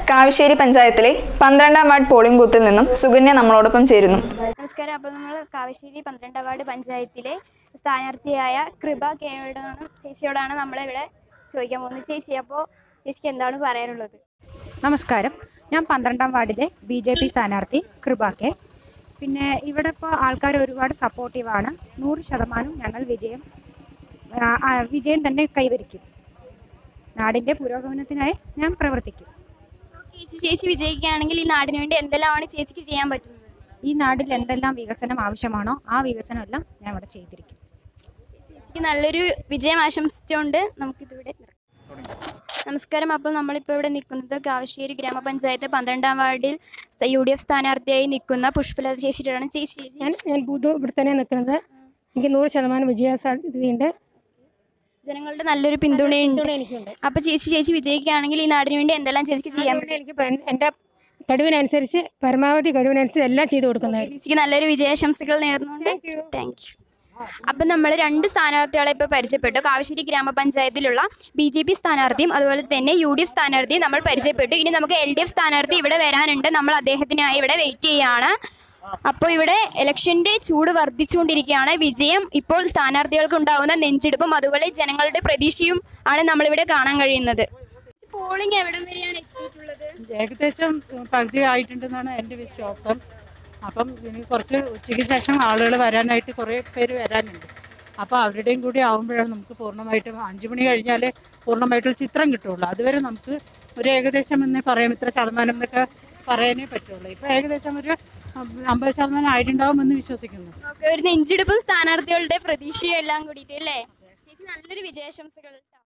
കാവശ്ശേരി പഞ്ചായത്തിലെ പന്ത്രണ്ടാം ward polling ബൂത്തിൽ നിന്നും സുകന്യ നമ്മളോടൊപ്പം ചേരുന്നു നമസ്കാരം അപ്പോൾ നമ്മൾ കാവശ്ശേരി പന്ത്രണ്ടാം വാർഡ് പഞ്ചായത്തിലെ സ്ഥാനാർത്ഥിയായ കൃപ കെയോടാണ് ചേച്ചിയോടാണ് നമ്മളിവിടെ ചോദിക്കാൻ പോകുന്നത് ചേച്ചി അപ്പോൾ ചേച്ചിക്ക് എന്താണ് പറയാനുള്ളത് നമസ്കാരം ഞാൻ പന്ത്രണ്ടാം വാർഡിലെ ബി ജെ പി സ്ഥാനാർത്ഥി കൃപാക്കെ പിന്നെ ഇവിടെ ഇപ്പോൾ ആൾക്കാർ ഒരുപാട് സപ്പോർട്ടീവാണ് നൂറ് ശതമാനം ഞങ്ങൾ വിജയം ആ, ആ, വിജയം തന്നെ കൈവരിക്കും നാടിൻ്റെ പുരോഗമനത്തിനായി ഞാൻ പ്രവർത്തിക്കും ചേച്ചി ചേച്ചി വിജയിക്കുകയാണെങ്കിൽ ഈ നാടിന് വേണ്ടി എന്തെല്ലാമാണ് ചേച്ചിക്ക് ചെയ്യാൻ പറ്റുന്നത് ഈ നാട്ടിൽ എന്തെല്ലാം വികസനം ആവശ്യമാണോ ആ വികസനമെല്ലാം ഞാൻ ഇവിടെ ചെയ്തിരിക്കും ചേച്ചിക്ക് നല്ലൊരു വിജയം ആശംസിച്ചുകൊണ്ട് നമുക്കിതിവിടെ നിർത്താം നമസ്കാരം അപ്പോൾ നമ്മളിപ്പോൾ ഇവിടെ നിൽക്കുന്നത് കാവശ്ശേരി ഗ്രാമപഞ്ചായത്ത് പന്ത്രണ്ടാം വാർഡിൽ യു ഡി എഫ് സ്ഥാനാർത്ഥിയായി നിൽക്കുന്ന പുഷ്പലത ചേച്ചിയോടാണ് ചേച്ചി ചേച്ചി ഞാൻ ഞാൻ ബുധു ഇവിടെ തന്നെ നിൽക്കുന്നത് എനിക്ക് നൂറ് ശതമാനം വിജയ സാധ്യതയുണ്ട് ജനങ്ങളുടെ നല്ലൊരു പിന്തുണയുണ്ട് പിന്തുണ എനിക്കുണ്ട് അപ്പോൾ ചേച്ചി ചേച്ചി വിജയിക്കുകയാണെങ്കിൽ ഈ നാടിന് വേണ്ടി എന്തെല്ലാം ചേച്ചിക്ക് ചെയ്യാൻ അതുകൊണ്ട് എനിക്ക് ഇപ്പം എൻ്റെ കഴിവിനനുസരിച്ച് പരമാവധി കഴിവിനനുസരിച്ച് എല്ലാം ചെയ്തു കൊടുക്കുന്നതായിരിക്കും ചേച്ചിക്ക് നല്ലൊരു വിജയാശംസകൾ നേർന്നുകൊണ്ട് താങ്ക് യു അപ്പം നമ്മൾ രണ്ട് സ്ഥാനാർത്ഥികളെ ഇപ്പോൾ പരിചയപ്പെട്ടു കാവശ്ശേരി ഗ്രാമപഞ്ചായത്തിലുള്ള ബി ജെ പി സ്ഥാനാർത്ഥിയും അതുപോലെ തന്നെ യു ഡി എഫ് സ്ഥാനാർത്ഥിയും നമ്മൾ പരിചയപ്പെട്ടു ഇനി നമുക്ക് എൽ ഡി എഫ് സ്ഥാനാർത്ഥി ഇവിടെ വരാനുണ്ട് നമ്മൾ അദ്ദേഹത്തിനായി ഇവിടെ വെയിറ്റ് ചെയ്യുകയാണ് അപ്പോൾ ഇവിടെ ഇലക്ഷന്റെ ചൂട് വർദ്ധിച്ചുകൊണ്ടിരിക്കുകയാണ് വിജയം ഇപ്പോൾ സ്ഥാനാർത്ഥികൾക്ക് ഉണ്ടാവുന്ന നെഞ്ചിടിപ്പും അതുപോലെ ജനങ്ങളുടെ പ്രതീക്ഷയും ആണ് നമ്മളിവിടെ കാണാൻ കഴിയുന്നത് പോളിംഗ് എവിടം വരെയാണ് എത്തിയിട്ടുള്ളത് ഏകദേശം പകുതി ആയിട്ടുണ്ടെന്നാണ് എൻ്റെ വിശ്വാസം അപ്പം ഇനി കുറച്ച് ഉച്ചയ്ക്ക് ശേഷം ആളുകൾ വരാനായിട്ട് കുറേ പേര് വരാനുണ്ട് അപ്പോൾ അവരുടെയും കൂടി ആകുമ്പോഴാണ് നമുക്ക് പൂർണ്ണമായിട്ടും അഞ്ച് മണി കഴിഞ്ഞാലേ പൂർണ്ണമായിട്ടുള്ള ചിത്രം കിട്ടുള്ളൂ അതുവരെ നമുക്ക് ഒരു ഏകദേശം എന്നേ പറയാം ഇത്ര ശതമാനം എന്നൊക്കെ പറയാനേ പറ്റുള്ളൂ ഇപ്പോൾ ഏകദേശം ഒരു അമ്പത് ശതമാനം ആയിട്ടുണ്ടാവുമെന്ന് വിശ്വസിക്കുന്നു ഓക്കെ ഒരു നെഞ്ചിടിപ്പും സ്ഥാനാർത്ഥികളുടെ പ്രതീക്ഷയും എല്ലാം കൂടിയിട്ട് അല്ലേ ചേച്ചി നല്ലൊരു വിജയാശംസകൾ